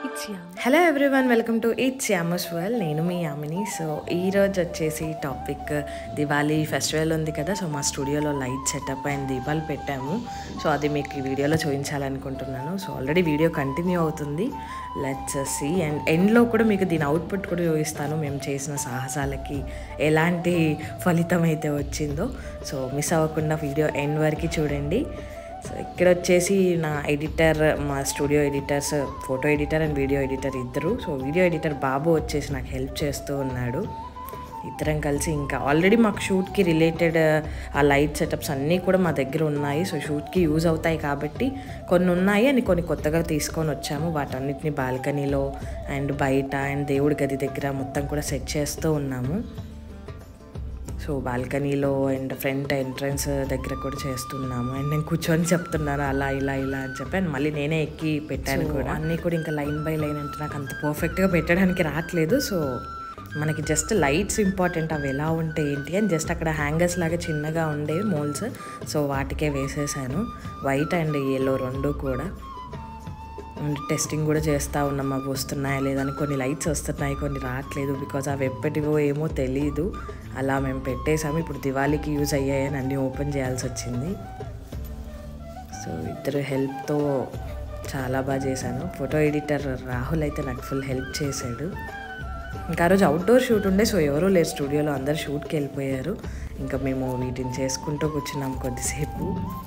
It's Yam. Hello everyone welcome to it's Yam's world నేను మీ Yamini so ఈ రోజు వచ్చేసి టాపిక్ దివాళీ ఫెస్టివల్ ఉంది కదా సో మా స్టూడియోలో లైట్ సెటప్ అండ్ దీపాలు పెట్టాము సో అది మీకు ఈ వీడియోలో చూపించాలనుకుంటున్నాను సో ఆల్రెడీ వీడియో కంటిన్యూ అవుతుంది లెట్స్ సి అండ్ ఎండ్లో కూడా మీకు దీని అవుట్పుట్ కూడా చూపిస్తాను మేము చేసిన సాహసాలకి ఎలాంటి ఫలితం అయితే వచ్చిందో సో మిస్ అవ్వకుండా వీడియో ఎండ్ వరకు చూడండి సో ఇక్కడ వచ్చేసి నా ఎడిటర్ మా studio editors photo editor and video editor ఇద్దరు సో వీడియో ఎడిటర్ బాబు వచ్చేసి నాకు హెల్ప్ చేస్తూ ఉన్నాడు ఇద్దరం కలిసి ఇంకా ఆల్రెడీ మాకు షూట్కి రిలేటెడ్ ఆ లైట్ సెటప్స్ అన్నీ కూడా మా దగ్గర ఉన్నాయి సో షూట్కి యూజ్ అవుతాయి కాబట్టి కొన్ని ఉన్నాయి అని కొన్ని కొత్తగా తీసుకొని వచ్చాము వాటన్నిటిని బాల్కనీలో అండ్ బయట అండ్ దేవుడి గది దగ్గర మొత్తం కూడా సెట్ చేస్తూ ఉన్నాము సో బాల్కనీలో అండ్ ఫ్రంట్ ఎంట్రన్స్ దగ్గర కూడా చేస్తున్నాము అండ్ నేను కూర్చొని చెప్తున్నాను అలా ఇలా ఇలా అని చెప్పి అండ్ మళ్ళీ నేనే ఎక్కి పెట్టాను కూడా అన్నీ కూడా ఇంకా లైన్ బై లైన్ అంటే నాకు అంత పర్ఫెక్ట్గా పెట్టడానికి రావట్లేదు సో మనకి జస్ట్ లైట్స్ ఇంపార్టెంట్ అవి ఎలా ఉంటాయి ఏంటి అని జస్ట్ అక్కడ హ్యాంగర్స్ లాగా చిన్నగా ఉండే మోల్స్ సో వాటికే వేసేసాను వైట్ అండ్ ఎల్లో రెండు కూడా అండ్ టెస్టింగ్ కూడా చేస్తూ ఉన్నాం అవి వస్తున్నాయా లేదని కొన్ని లైట్స్ వస్తున్నాయి కొన్ని రావట్లేదు బికాజ్ అవి ఎప్పటివో ఏమో తెలియదు అలా మేము పెట్టేసాము ఇప్పుడు దివాళీకి యూజ్ అయ్యాయని అన్నీ ఓపెన్ చేయాల్సి వచ్చింది సో ఇద్దరు హెల్ప్తో చాలా బాగా చేశాను ఫోటో ఎడిటర్ రాహుల్ అయితే నాకు ఫుల్ హెల్ప్ చేశాడు ఇంకా ఆ రోజు అవుట్డోర్ షూట్ ఉండే సో ఎవరూ లేరు స్టూడియోలో అందరు షూట్కి వెళ్ళిపోయారు ఇంకా మేము వీటిని చేసుకుంటూ కూర్చున్నాం కొద్దిసేపు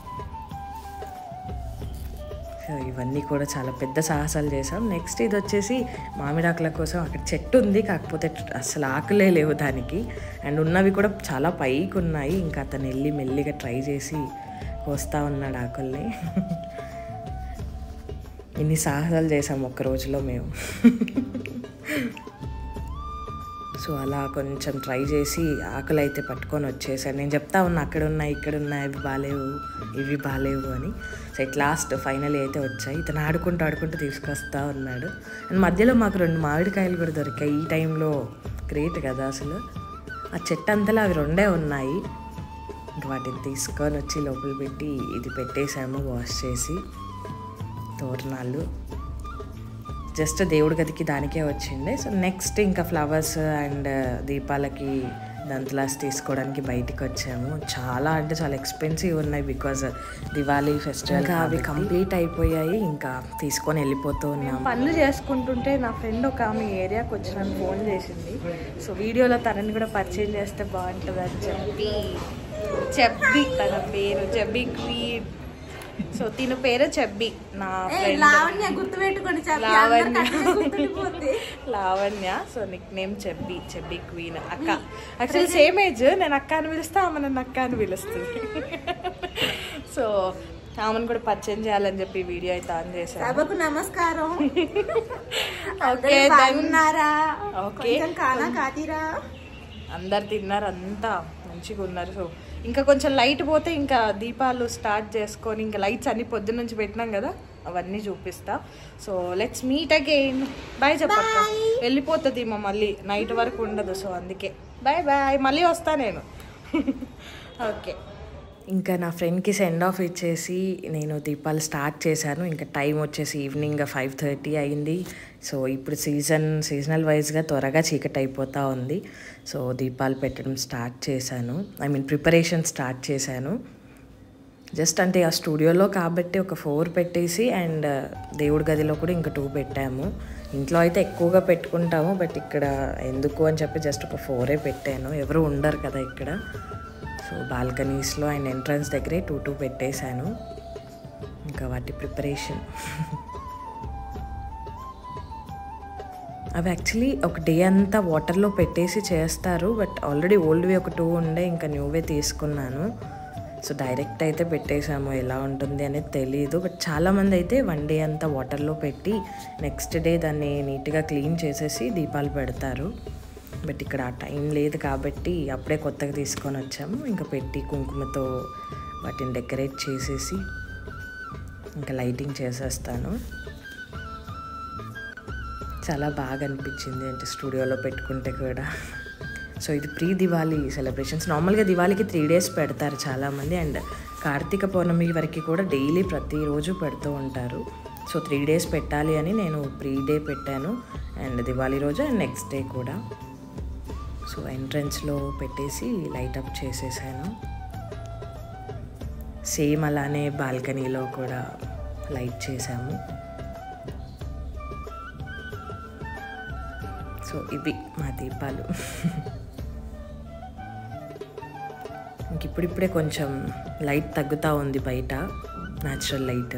సో ఇవన్నీ కూడా చాలా పెద్ద సాహసాలు చేసాం నెక్స్ట్ ఇది వచ్చేసి మామిడాకుల కోసం అక్కడ చెట్టు ఉంది కాకపోతే అసలు ఆకులే లేవు దానికి అండ్ ఉన్నవి కూడా చాలా పైకి ఉన్నాయి ఇంకా అతను వెళ్ళి మెల్లిగా ట్రై చేసి కోస్తా ఉన్నాడు ఆకుల్ని ఇన్ని సాహసాలు చేసాం ఒక్క రోజులో మేము సో అలా కొంచెం ట్రై చేసి ఆకులు అయితే పట్టుకొని వచ్చేసాను నేను చెప్తా ఉన్నా అక్కడ ఉన్నాయి ఇక్కడ ఉన్నాయి ఇవి బాగాలేవు ఇవి బాగాలేవు అని సో ఇట్ లాస్ట్ ఫైనల్ అయితే వచ్చాయి ఇతను ఆడుకుంటూ ఆడుకుంటూ తీసుకొస్తా ఉన్నాడు అండ్ మధ్యలో మాకు రెండు మామిడికాయలు కూడా దొరికాయి ఈ టైంలో గ్రేట్ కదా అసలు ఆ చెట్టు అంతలో అవి రెండే ఉన్నాయి ఇంక వాటిని తీసుకొని వచ్చి లోపల పెట్టి ఇది పెట్టేసాము వాష్ చేసి తోరణాలు జస్ట్ దేవుడి గదికి దానికే వచ్చిండే సో నెక్స్ట్ ఇంకా ఫ్లవర్స్ అండ్ దీపాలకి దంతలాస్ తీసుకోవడానికి బయటికి వచ్చాము చాలా అంటే చాలా ఎక్స్పెన్సివ్ ఉన్నాయి బికాజ్ దివాళీ ఫెస్టివల్ అవి కంప్లీట్ అయిపోయాయి ఇంకా తీసుకొని వెళ్ళిపోతూ ఉన్నాం పనులు చేసుకుంటుంటే నా ఫ్రెండ్ ఒక ఆమె ఏరియాకి వచ్చి నన్ను ఫోన్ చేసింది సో వీడియోలో తనని కూడా పరిచయం చేస్తే బాగుంటుంది అని చెప్పి చెబ్బి తన పేరు చెబ్బి క్వీన్ సో తిన పేరు చెబ్బి నా ఫ్రెండ్ లావణ్య గుర్తు పెట్టుకోండి Lavanya Lavanya so nickname చెబ్బి చెబ్బి క్వీన్ అక్క యాక్చువల్లీ సేమ్ ఏజ్ నేను అక్క అని పిలుస్తా ఆమె నన్ను అక్క అని పిలుస్తుంది సో ఆమెను కూడా పరిచయం చేయాలని చెప్పి వీడియో అయితే ఆన్ చేశాను సభకు నమస్కారం ఓకే అందరూ బాగున్నారా ఓకే కొంచెం కానా కాతీరా అందరు తిన్నారు అంతా మంచిగా ఉన్నారు సో ఇంకా కొంచెం లైట్ పోతే ఇంకా దీపాలు స్టార్ట్ చేసుకొని ఇంకా లైట్స్ అన్ని పొద్దున్న నుంచి పెట్టినాం కదా అవన్నీ చూపిస్తా so let's meet again bye చెప్పక్క వెళ్ళిపోతుంది మా మళ్ళీ నైట్ వరకు ఉండదు సో అందుకే బాయ్ బాయ్ మళ్ళీ వస్తా నేను ఓకే ఇంకా నా ఫ్రెండ్కి సెండ్ ఆఫ్ ఇచ్చేసి నేను దీపాలు స్టార్ట్ చేశాను ఇంకా టైం వచ్చేసి ఈవినింగ్ ఫైవ్ థర్టీ అయింది సో ఇప్పుడు సీజన్ సీజనల్ వైజ్గా త్వరగా చీకటి అయిపోతూ ఉంది సో దీపాలు పెట్టడం స్టార్ట్ చేశాను ఐ మీన్ ప్రిపరేషన్ స్టార్ట్ చేశాను జస్ట్ అంటే ఆ స్టూడియోలో కాబట్టి ఒక ఫోర్ పెట్టేసి అండ్ దేవుడి గదిలో కూడా ఇంకా టూ పెట్టాము ఇంట్లో అయితే ఎక్కువగా పెట్టుకుంటాము బట్ ఇక్కడ ఎందుకు అని చెప్పి జస్ట్ ఒక ఫోరే పెట్టాను ఎవరు ఉండరు కదా ఇక్కడ సో బాల్కనీస్లో అండ్ ఎంట్రన్స్ దగ్గరే టూ టూ పెట్టేశాను ఇంకా వాటి ప్రిపరేషన్ అవి యాక్చువల్లీ ఒక డే అంతా వాటర్లో పెట్టేసి చేస్తారు బట్ ఆల్రెడీ ఓల్డ్వి ఒక టూ ఉండే ఇంకా న్యూవే తీసుకున్నాను సో డైరెక్ట్ అయితే పెట్టేశాము ఎలా ఉంటుంది అనేది తెలియదు బట్ చాలామంది అయితే వన్ డే అంతా వాటర్లో పెట్టి నెక్స్ట్ డే దాన్ని నీట్గా క్లీన్ చేసేసి దీపాలు పెడతారు బట్ ఇక్కడ ఆ టైం లేదు కాబట్టి అప్పుడే కొత్తగా తీసుకొని వచ్చాము ఇంకా పెట్టి కుంకుమతో వాటిని డెకరేట్ చేసేసి ఇంకా లైటింగ్ చేసేస్తాను చాలా బాగా అనిపించింది అంటే స్టూడియోలో పెట్టుకుంటే కూడా సో ఇది ప్రీ దివాళీ సెలబ్రేషన్స్ నార్మల్గా దివాళీకి త్రీ డేస్ పెడతారు చాలామంది అండ్ కార్తీక పౌర్ణమి వరకు కూడా డైలీ ప్రతిరోజు పెడుతూ ఉంటారు సో త్రీ డేస్ పెట్టాలి అని నేను ప్రీ డే పెట్టాను అండ్ దివాళీ రోజు అండ్ నెక్స్ట్ డే కూడా సో ఎంట్రన్స్లో పెట్టేసి లైట్ అప్ చేసేసాను సేమ్ అలానే బాల్కనీలో కూడా లైట్ చేసాము సో ఇవి మా దీపాలు ఇంక ఇప్పుడిప్పుడే కొంచెం లైట్ తగ్గుతూ ఉంది బయట న్యాచురల్ లైట్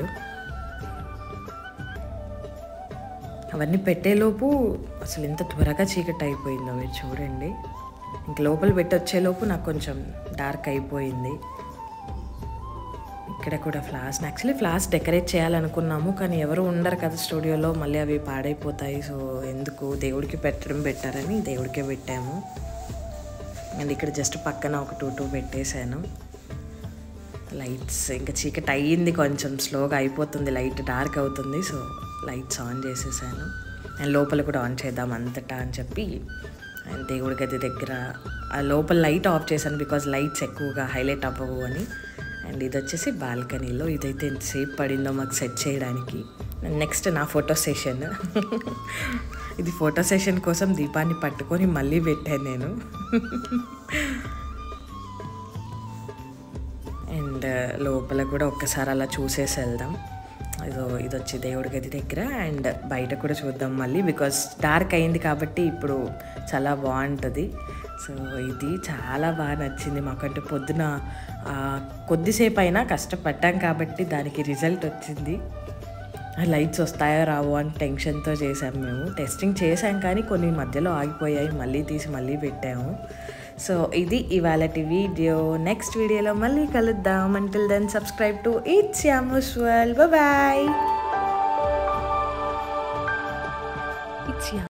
అవన్నీ పెట్టేలోపు అసలు ఎంత త్వరగా చీకటి అయిపోయిందో మీరు చూడండి ఇంక లోపల పెట్టి వచ్చేలోపు నాకు కొంచెం డార్క్ అయిపోయింది ఇక్కడ కూడా ఫ్లాస్ యాక్చువల్లీ ఫ్లాస్ డెకరేట్ చేయాలనుకున్నాము కానీ ఎవరు ఉండరు కదా స్టూడియోలో మళ్ళీ అవి పాడైపోతాయి సో ఎందుకు దేవుడికి పెట్టడం పెట్టారని దేవుడికే పెట్టాము అండ్ ఇక్కడ జస్ట్ పక్కన ఒక టూ టూ పెట్టేశాను లైట్స్ ఇంకా చీకటి అయ్యింది కొంచెం స్లోగా అయిపోతుంది లైట్ డార్క్ అవుతుంది సో లైట్స్ ఆన్ చేసేసాను అండ్ లోపల కూడా ఆన్ చేద్దాం అంతటా అని చెప్పి అండ్ దేవుడి గది దగ్గర ఆ లోపల లైట్ ఆఫ్ చేశాను బికాజ్ లైట్స్ ఎక్కువగా హైలైట్ అవ్వవు అని అండ్ ఇది వచ్చేసి బాల్కనీలో ఇదైతే ఎంతసేపు పడిందో మాకు సెట్ చేయడానికి నెక్స్ట్ నా ఫోటో సెషన్ ఇది ఫోటో సెషన్ కోసం దీపాన్ని పట్టుకొని మళ్ళీ పెట్టాను నేను అండ్ లోపల కూడా ఒక్కసారి అలా చూసేసి వెళ్దాం ఇదో ఇది వచ్చి దేవుడి గది దగ్గర అండ్ బయట కూడా చూద్దాం మళ్ళీ బికాస్ డార్క్ అయింది కాబట్టి ఇప్పుడు చాలా బాగుంటుంది సో ఇది చాలా బాగా నచ్చింది మాకంటే పొద్దున ఆ, కొద్దిసేపు అయినా కష్టపడ్డాం కాబట్టి దానికి రిజల్ట్ వచ్చింది లైట్స్ వస్తాయో రావో అని టెన్షన్తో చేసాం మేము టెస్టింగ్ చేసాం కానీ కొన్ని మధ్యలో ఆగిపోయాయి మళ్ళీ తీసి మళ్ళీ పెట్టాము సో ఇది ఇవాళ వీడియో నెక్స్ట్ వీడియోలో మళ్ళీ కలుద్దాం until then subscribe to it's Yam's world bye